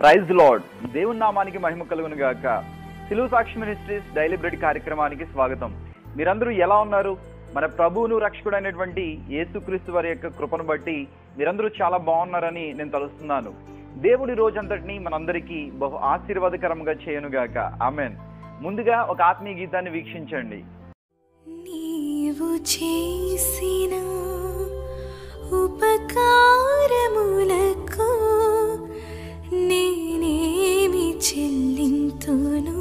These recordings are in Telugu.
ప్రైజ్ లార్డ్ దేవుని నామానికి మహిమ కలుగును గాక సిలువు సాక్షి మినిస్ట్రీస్ డైలీ బ్రెడ్ కార్యక్రమానికి స్వాగతం మీరందరూ ఎలా ఉన్నారు మన ప్రభువును రక్షకుడైనటువంటి యేసుక్రీస్తు వారి యొక్క కృపను బట్టి మీరందరూ చాలా బాగున్నారని నేను తలుస్తున్నాను దేవుడి రోజంతటిని మనందరికీ బహు ఆశీర్వాదకరంగా చేయనుగాక ఆమెన్ ముందుగా ఒక ఆత్మీయ గీతాన్ని వీక్షించండి నీవు చేసిన ఉపకారములకు నేనేమి చెల్లింతును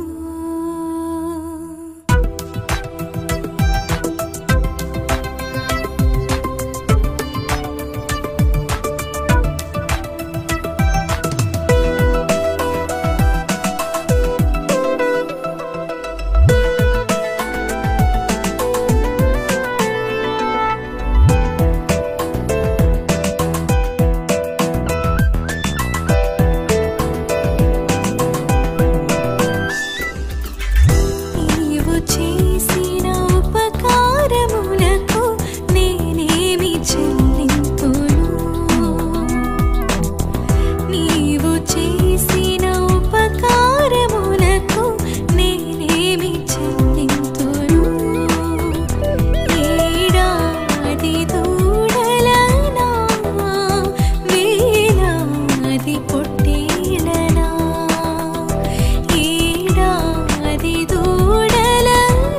నీవు చేసిన ఉపకారములకు నేనేమి చెల్లింతును నీవు చేసిన ఉపకారములకు నేనేమి చెల్లింతును ఏడాది దూడలనా వేలాది పొట్టేలనా ఏడాది దూడలనా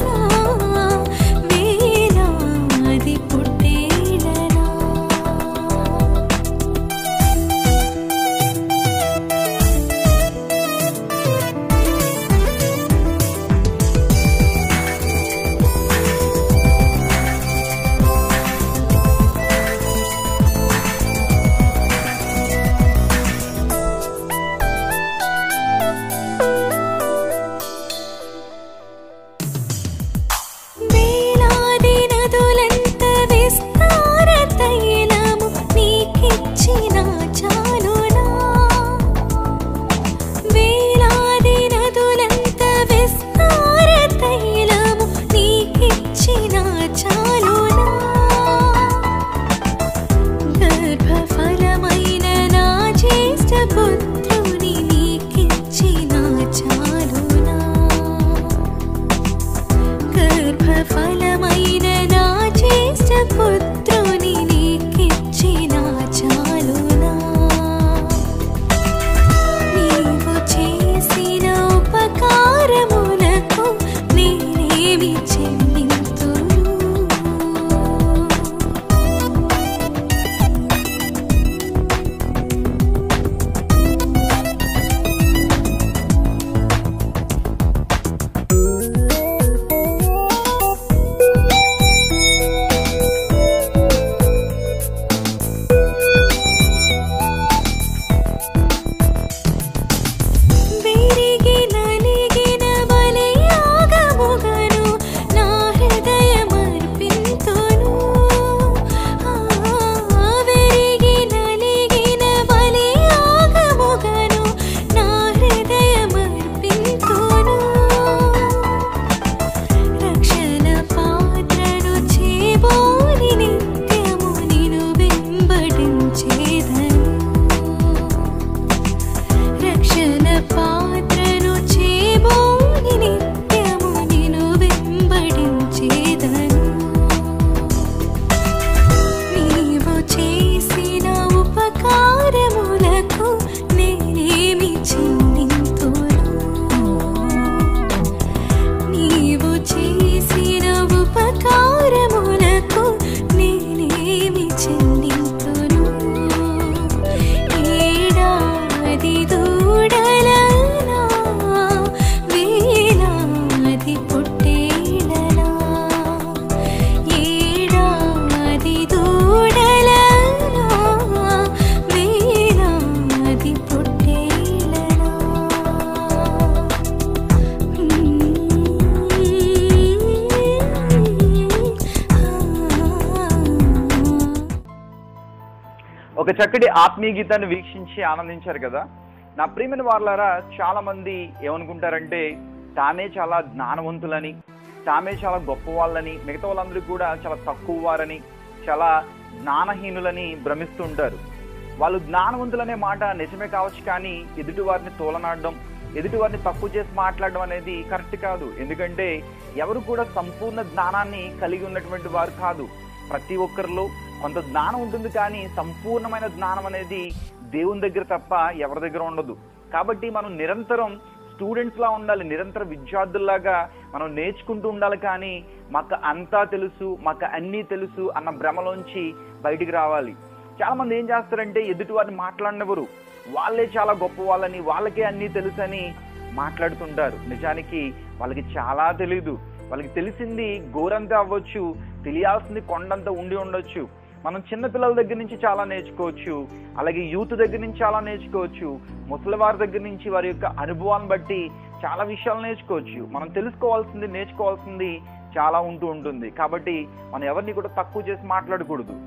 వేలాది పొట్టేలనా వేలాది నదులంత విస్తార తైలము నీకిచ్చిన చాలునా వేలాది నదులంత విస్తార తైలము నీకిచ్చిన చాలునా గర్భఫలమైన నా జ్యేష్ఠ పుత్రుని నీకిచ్చిన చాలునా గర్భఫలమైన నా జ్యేష్ఠ పుత్రుని నీకిచ్చిన చాలునా నీవు చేసిన ఉపకారములకు నేనేమి చెల్లింతును విరిగి నలిగిన బలియాగముగను నా హృదయమర్పింతును ఆ విరిగి నలిగిన బలియాగముగను నా హృదయమర్పింతును రక్షణ పాత్రను చేబోని నిత్యము నిను వెంబడించేదను రక్షణ పాత్రను చేబోని నిత్యము నిను వెంబడించేదను నీవు చేసిన ఉపకారములకు నేనేమి చెల్లింతును నీవు చేసిన ఉపకారములకు నేనేమి చెల్లింతును ఏడాది దూడలనా వేలాది పొట్టేలనా ఏడాది దూడలనా వేలాది పొట్టేలనా ఒక చక్కటి ఆత్మీయ గీతాన్ని వీక్షించి ఆనందించారు కదా నా ప్రియమైన వాళ్ళారా చాలా మంది ఏమనుకుంటారంటే తామే చాలా జ్ఞానవంతులని తామే చాలా గొప్ప వాళ్ళని మిగతా వాళ్ళందరూ కూడా చాలా తక్కువ వారని చాలా జ్ఞానహీనులని భ్రమిస్తూ ఉంటారు వాళ్ళు జ్ఞానవంతులనే మాట నిజమే కావచ్చు కానీ ఎదుటి వారిని తోలనాడడం ఎదుటి వారిని తప్పు చేసి మాట్లాడడం అనేది కరెక్ట్ కాదు ఎందుకంటే ఎవరు కూడా సంపూర్ణ జ్ఞానాన్ని కలిగి ఉన్నటువంటి వారు కాదు ప్రతి ఒక్కరిలో కొంత జ్ఞానం ఉంటుంది కానీ సంపూర్ణమైన జ్ఞానం అనేది దేవుని దగ్గర తప్ప ఎవరి దగ్గర ఉండదు కాబట్టి మనం నిరంతరం స్టూడెంట్స్ లా ఉండాలి నిరంతర విద్యార్థుల్లాగా మనం నేర్చుకుంటూ ఉండాలి కానీ మాకు అంతా తెలుసు మాకు అన్నీ తెలుసు అన్న భ్రమలోంచి బయటికి రావాలి చాలా మంది ఏం చేస్తారంటే ఎదుటి వారిని మాట్లాడినవరు వాళ్ళే చాలా గొప్ప వాళ్ళని వాళ్ళకే అన్నీ తెలుసని మాట్లాడుతుంటారు నిజానికి వాళ్ళకి చాలా తెలీదు వాళ్ళకి తెలిసింది గోరంతా అవ్వచ్చు తెలియాల్సింది కొండంత ఉండి ఉండొచ్చు మనం చిన్న పిల్లల దగ్గర నుంచి చాలా నేర్చుకోవచ్చు అలాగే యూత్ దగ్గర నుంచి చాలా నేర్చుకోవచ్చు ముసలి వారి దగ్గర నుంచి వారి యొక్క అనుభవాన్ని బట్టి చాలా విషయాలు నేర్చుకోవచ్చు మనం తెలుసుకోవాల్సింది నేర్చుకోవాల్సింది చాలా ఉంటూ ఉంటుంది కాబట్టి మనం ఎవరిని కూడా తక్కువ చేసి మాట్లాడకూడదు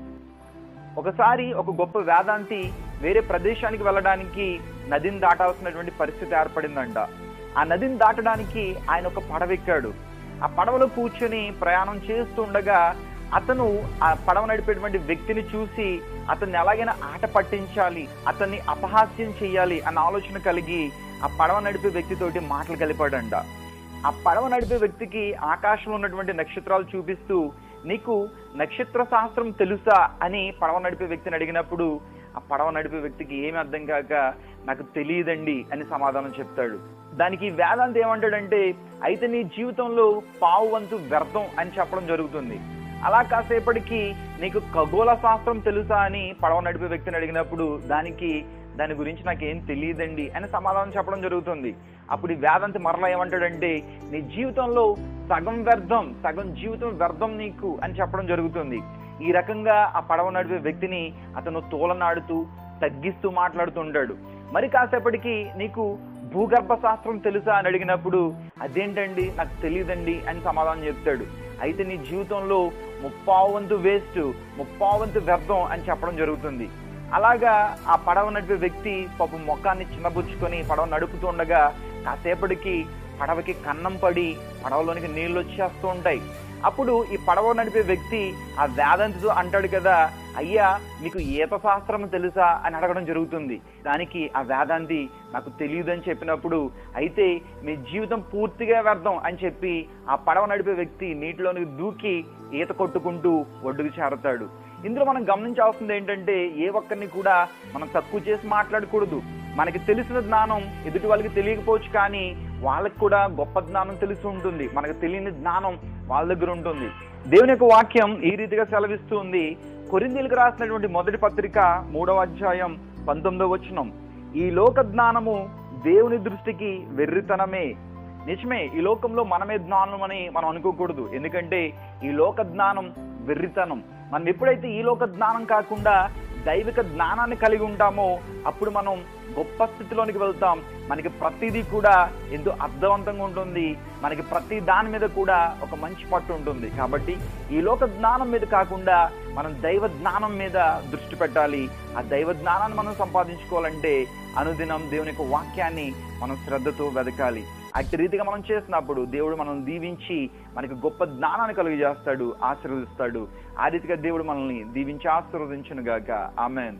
ఒకసారి ఒక గొప్ప వేదాంతి వేరే ప్రదేశానికి వెళ్ళడానికి నదిని దాటాల్సినటువంటి పరిస్థితి ఏర్పడిందంట ఆ నదిని దాటడానికి ఆయన ఒక పడవెక్కాడు ఆ పడవలో కూర్చొని ప్రయాణం చేస్తూ ఉండగా అతను ఆ పడవ నడిపేటువంటి వ్యక్తిని చూసి అతన్ని ఎలాగైనా ఆట పట్టించాలి అతన్ని అపహాస్యం చేయాలి అన్న ఆలోచన కలిగి ఆ పడవ నడిపే వ్యక్తితోటి మాటలు కలిపాడంట ఆ పడవ నడిపే వ్యక్తికి ఆకాశంలో ఉన్నటువంటి నక్షత్రాలు చూపిస్తూ నీకు నక్షత్ర శాస్త్రం తెలుసా అని పడవ నడిపే వ్యక్తిని అడిగినప్పుడు ఆ పడవ నడిపే వ్యక్తికి ఏమి అర్థం కాక నాకు తెలియదండి అని సమాధానం చెప్తాడు దానికి వేదాంత ఏమంటాడంటే అయితే నీ జీవితంలో పావు వంతు వ్యర్థం అని చెప్పడం జరుగుతుంది అలా కాసేపటికి నీకు ఖగోళ శాస్త్రం తెలుసా అని పడవ నడిపే వ్యక్తిని అడిగినప్పుడు దానికి దాని గురించి నాకేం తెలియదండి అని సమాధానం చెప్పడం జరుగుతుంది అప్పుడు ఈ వేదాంతి మరలా ఏమంటాడంటే నీ జీవితంలో సగం వ్యర్థం సగం జీవితం వ్యర్థం నీకు అని చెప్పడం జరుగుతుంది ఈ రకంగా ఆ పడవ నడిపే వ్యక్తిని అతను తోలనాడుతూ తగ్గిస్తూ మాట్లాడుతుంటాడు మరి కాసేపటికి నీకు భూగర్భ శాస్త్రం తెలుసా అని అడిగినప్పుడు అదేంటండి నాకు తెలియదండి అని సమాధానం చెప్తాడు అయితే నీ జీవితంలో ముప్పావు వంతు వేస్ట్ ముప్పావు వంతు వ్యర్థం అని చెప్పడం జరుగుతుంది అలాగా ఆ పడవ నడిపే వ్యక్తి పాపం మొక్కాన్ని చిన్నబుచ్చుకొని పడవ నడుపుతుండగా కాసేపటికి పడవకి కన్నం పడి పడవలోనికి నీళ్లు వచ్చేస్తూ ఉంటాయి అప్పుడు ఈ పడవ నడిపే వ్యక్తి ఆ వేదాంతితో అంటాడు కదా అయ్యా మీకు ఈత శాస్త్రం తెలుసా అని అడగడం జరుగుతుంది దానికి ఆ వేదాంతి నాకు తెలియదు అని చెప్పినప్పుడు అయితే మీ జీవితం పూర్తిగా వ్యర్థం అని చెప్పి ఆ పడవ నడిపే వ్యక్తి నీటిలోనికి దూకి ఈత కొట్టుకుంటూ ఒడ్డుకు చేరతాడు ఇందులో మనం గమనించాల్సింది ఏంటంటే ఏ ఒక్కరిని కూడా మనం తక్కువ చేసి మాట్లాడకూడదు మనకి తెలిసిన జ్ఞానం ఎదుటి వాళ్ళకి తెలియకపోవచ్చు కానీ వాళ్ళకి కూడా గొప్ప జ్ఞానం తెలిసి ఉంటుంది మనకు తెలియని జ్ఞానం వాళ్ళ దగ్గర ఉంటుంది దేవుని యొక్క వాక్యం ఈ రీతిగా సెలవిస్తుంది కొరిందీలకు రాసినటువంటి మొదటి పత్రిక మూడవ అధ్యాయం పంతొమ్మిదవ వచనం ఈ లోక జ్ఞానము దేవుని దృష్టికి వెర్రితనమే నిజమే ఈ లోకంలో మనమే జ్ఞానం అని మనం అనుకోకూడదు ఎందుకంటే ఈ లోక జ్ఞానం వెర్రితనం మనం ఎప్పుడైతే ఈ లోక జ్ఞానం కాకుండా దైవిక జ్ఞానాన్ని కలిగి ఉంటామో అప్పుడు మనం గొప్ప స్థితిలోనికి వెళ్తాం మనకి ప్రతిదీ కూడా ఎంతో అర్థవంతంగా ఉంటుంది మనకి ప్రతి దాని మీద కూడా ఒక మంచి పట్టు ఉంటుంది కాబట్టి ఈ లోక జ్ఞానం మీద కాకుండా మనం దైవ జ్ఞానం మీద దృష్టి పెట్టాలి ఆ దైవ జ్ఞానాన్ని మనం సంపాదించుకోవాలంటే అనుదినం దేవుని యొక్క వాక్యాన్ని మనం శ్రద్ధతో వెతకాలి అట్టి రీతిగా మనం చేసినప్పుడు దేవుడు మనం దీవించి మనకి గొప్ప జ్ఞానాన్ని కలుగు చేస్తాడు ఆశీర్వదిస్తాడు ఆ రీతిగా దేవుడు మనల్ని దీవించి ఆశీర్వదించును గాక ఆమెన్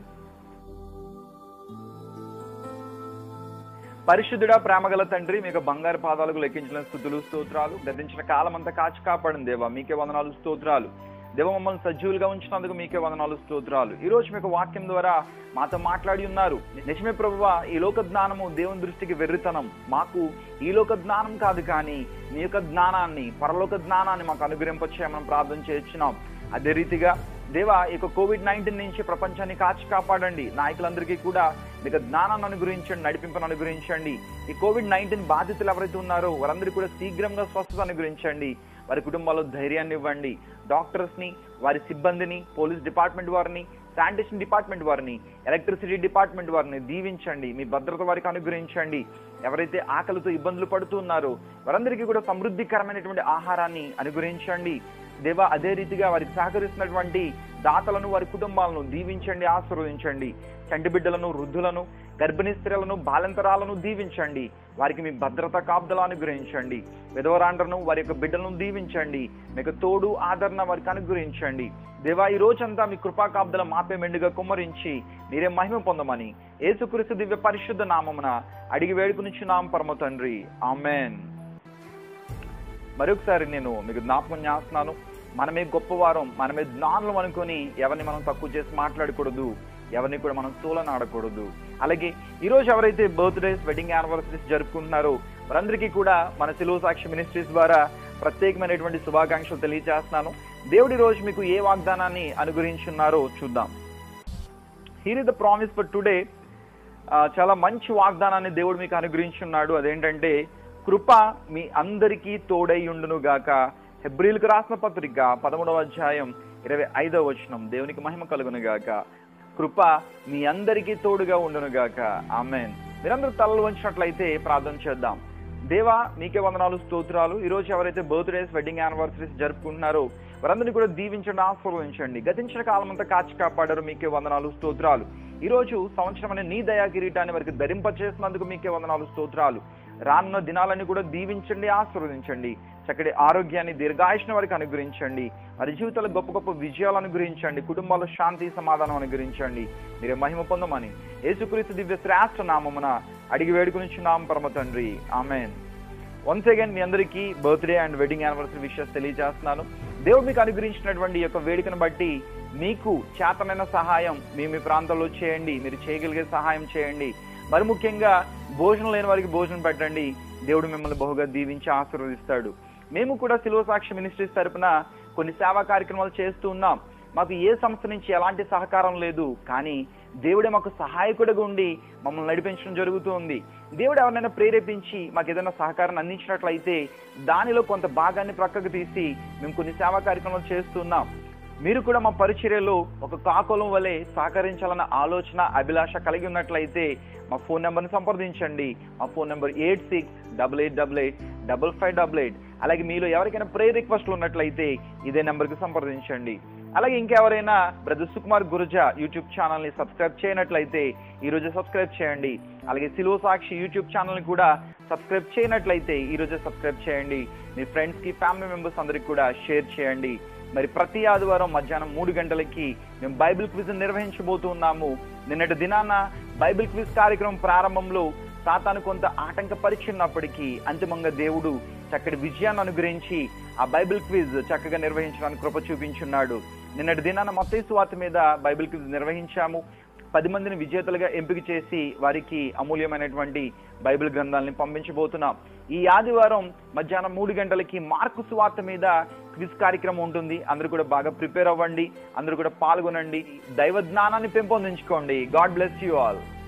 పరిశుద్ధుడా ప్రేమగల తండ్రి మీకు బంగారు పాదాలకు లెక్కించిన స్థుతులు స్తోత్రాలు గతించిన కాలం అంతా కాచి కాపాడింది దేవా మీకే వందనాలు స్తోత్రాలు దేవ మమ్మల్ని సజీవులుగా ఉంచినందుకు మీకే వందనాలు స్తోత్రాలు ఈ రోజు మీకు వాక్యం ద్వారా మాతో మాట్లాడి ఉన్నారు నిజమే ప్రభువ ఈ లోక జ్ఞానము దేవుని దృష్టికి వెర్రితనం మాకు ఈ లోక జ్ఞానం కాదు కానీ మీ యొక్క జ్ఞానాన్ని పరలోక జ్ఞానాన్ని మాకు అనుగ్రహింపచేయమని ప్రార్థన చేయించినాం అదే రీతిగా దేవా ఈ యొక్క కోవిడ్ నైన్టీన్ నుంచి ప్రపంచాన్ని కాచి కాపాడండి నాయకులందరికీ కూడా మీకు జ్ఞానాన్ని అనుగ్రహించండి నడిపింపను అనుగ్రహించండి ఈ కోవిడ్ నైన్టీన్ బాధితులు ఎవరైతే ఉన్నారో వారందరికీ కూడా శీఘ్రంగా స్వస్థత అనుగ్రహించండి వారి కుటుంబాల్లో ధైర్యాన్ని ఇవ్వండి డాక్టర్స్ ని వారి సిబ్బందిని పోలీస్ డిపార్ట్మెంట్ వారిని శానిటేషన్ డిపార్ట్మెంట్ వారిని ఎలక్ట్రిసిటీ డిపార్ట్మెంట్ వారిని దీవించండి మీ భద్రత వారికి అనుగ్రహించండి ఎవరైతే ఆకలితో ఇబ్బందులు పడుతున్నారో వారందరికీ కూడా సమృద్ధికరమైనటువంటి ఆహారాన్ని అనుగ్రహించండి దేవా అదే రీతిగా వారికి సహకరిస్తున్నటువంటి దాతలను వారి కుటుంబాలను దీవించండి ఆశీర్వదించండి చంటి బిడ్డలను వృద్ధులను గర్భిణీ స్త్రీలను బాలంతరాలను దీవించండి వారికి మీ భద్రత కాపుదల అనుగ్రహించండి విధవరాండ్రను వారి యొక్క బిడ్డలను దీవించండి మీకు తోడు ఆదరణ వారికి అనుగ్రహించండి దేవా ఈ రోజంతా మీ కృపా కాపుదల మాపే మెండుగా కుమ్మరించి మీరే మహిమ పొందమని యేసుక్రీస్తు దివ్య పరిశుద్ధ నామమున అడిగి వేడుకునిచ్చి నామ పరమ తండ్రి ఆమెన్ మరొకసారి నేను మీకు జ్ఞాపకం చేస్తున్నాను మనమే గొప్పవారం మనమే జ్ఞానులం అనుకొని ఎవరిని మనం తక్కువ చేసి మాట్లాడకూడదు ఎవరిని కూడా మనం తూలనాడకూడదు అలాగే ఈరోజు ఎవరైతే బర్త్డేస్ వెడ్డింగ్ యానివర్సరీస్ జరుపుకుంటున్నారో వారందరికీ కూడా మన సిలువ సాక్షి మినిస్ట్రీస్ ద్వారా ప్రత్యేకమైనటువంటి శుభాకాంక్షలు తెలియజేస్తున్నాను దేవుడి రోజు మీకు ఏ వాగ్దానాన్ని అనుగ్రహించున్నారో చూద్దాం here is the promise for today చాలా మంచి వాగ్దానాన్ని దేవుడు మీకు అనుగ్రహించున్నాడు అదేంటంటే కృప మీ అందరికీ తోడై ఉండును గాక హెబ్రిల్కి రాసిన పత్రిక పదమూడవ అధ్యాయం ఇరవై ఐదవ వచనం దేవునికి మహిమ కలుగును గాక కృప మీ అందరికీ తోడుగా ఉండును గాక ఆమెన్ మీరందరూ తలలు వంచినట్లయితే ప్రార్థన చేద్దాం దేవా మీకే వందనాలు స్తోత్రాలు ఈ రోజు ఎవరైతే బర్త్డేస్ వెడ్డింగ్ యానివర్సరీస్ జరుపుకుంటున్నారో వారందరినీ కూడా దీవించండి ఆశీర్వదించండి గతించిన కాలం అంతా కాచి కాపాడారు మీకే వందనాలు స్తోత్రాలు ఈ రోజు సంవత్సరం అనే నీ దయా కిరీటాన్ని వారికి ధరింపచేసినందుకు మీకే వందనాలు స్తోత్రాలు రానున్న దినాలన్నీ కూడా దీవించండి ఆశీర్వదించండి చక్కటి ఆరోగ్యాన్ని దీర్ఘాయుష్ను వారికి అనుగ్రహించండి వారి జీవితాల్లో గొప్ప గొప్ప విజయాలు అనుగ్రహించండి కుటుంబాల్లో శాంతి సమాధానం అనుగ్రహించండి మీరే మహిమ పొందమని యేసుక్రీస్తు దివ్య శ్రేష్ఠ నామమున అడిగి వేడుకునిచ్చున్నాం పరమ తండ్రి ఆమెన్ వన్స్ అగైన్ మీ అందరికీ birthday and wedding anniversary wishes తెలియజేస్తున్నాను దేవుడు మీకు అనుగ్రహించినటువంటి ఈ యొక్క వేడుకను బట్టి మీకు చేతనైన సహాయం మీ మీ ప్రాంతంలో చేయండి మీరు చేయగలిగే సహాయం చేయండి మరి ముఖ్యంగా భోజనం లేని వారికి భోజనం పెట్టండి దేవుడు మిమ్మల్ని బహుగా దీవించి ఆశీర్వదిస్తాడు మేము కూడా సిలువ సాక్షి మినిస్ట్రీస్ తరపున కొన్ని సేవా కార్యక్రమాలు చేస్తూ ఉన్నాం మాకు ఏ సంస్థ నుంచి ఎలాంటి సహకారం లేదు కానీ దేవుడే మాకు సహాయకుడిగా ఉండి మమ్మల్ని నడిపించడం జరుగుతుంది దేవుడు ఎవరినైనా ప్రేరేపించి మాకు ఏదైనా సహకారం అందించినట్లయితే దానిలో కొంత భాగాన్ని ప్రక్కకు తీసి మేము కొన్ని సేవా కార్యక్రమాలు చేస్తున్నాం మీరు కూడా మా పరిచర్యలో ఒక కాకులం వలె సహకరించాలన్న ఆలోచన అభిలాష కలిగి ఉన్నట్లయితే మా ఫోన్ నెంబర్ని సంప్రదించండి మా phone number eight six double eight double eight double five double eight అలాగే మీలో ఎవరికైనా ప్రే రిక్వెస్ట్లు ఉన్నట్లయితే ఇదే నెంబర్కి సంప్రదించండి అలాగే ఇంకెవరైనా బ్రదర్ సుకుమార్ గురుజా యూట్యూబ్ ఛానల్ని సబ్స్క్రైబ్ చేయనట్లయితే ఈ రోజు సబ్స్క్రైబ్ చేయండి అలాగే సిలువ సాక్షి యూట్యూబ్ ఛానల్ని కూడా సబ్స్క్రైబ్ చేయనట్లయితే ఈ రోజే సబ్స్క్రైబ్ చేయండి మీ ఫ్రెండ్స్కి ఫ్యామిలీ మెంబర్స్ అందరికి కూడా షేర్ చేయండి మరి ప్రతి ఆదివారం మధ్యాహ్నం మూడు గంటలకి మేము బైబిల్ క్విజ్ నిర్వహించబోతున్నాము నిన్నటి దినాన బైబిల్ క్విజ్ కార్యక్రమం ప్రారంభంలో సాతాను కొంత ఆటంకపరిచినప్పటికీ అంతిమంగా దేవుడు చక్కటి విజయాన్ని అనుగ్రహించి ఆ బైబిల్ క్విజ్ చక్కగా నిర్వహించడానికి కృప చూపించున్నాడు నిన్నటి దినాన మత్తయి వార్త మీద బైబిల్ క్విజ్ నిర్వహించాము పది మందిని విజేతలుగా ఎంపిక చేసి వారికి అమూల్యమైనటువంటి బైబిల్ గ్రంథాలని పంపించబోతున్నాం ఈ ఆదివారం మధ్యాహ్నం మూడు గంటలకి మార్కు సువార్త మీద క్విజ్ కార్యక్రమం ఉంటుంది అందరూ కూడా బాగా ప్రిపేర్ అవ్వండి అందరూ కూడా పాల్గొనండి దైవ జ్ఞానాన్ని పెంపొందించుకోండి గాడ్ బ్లెస్ యూ ఆల్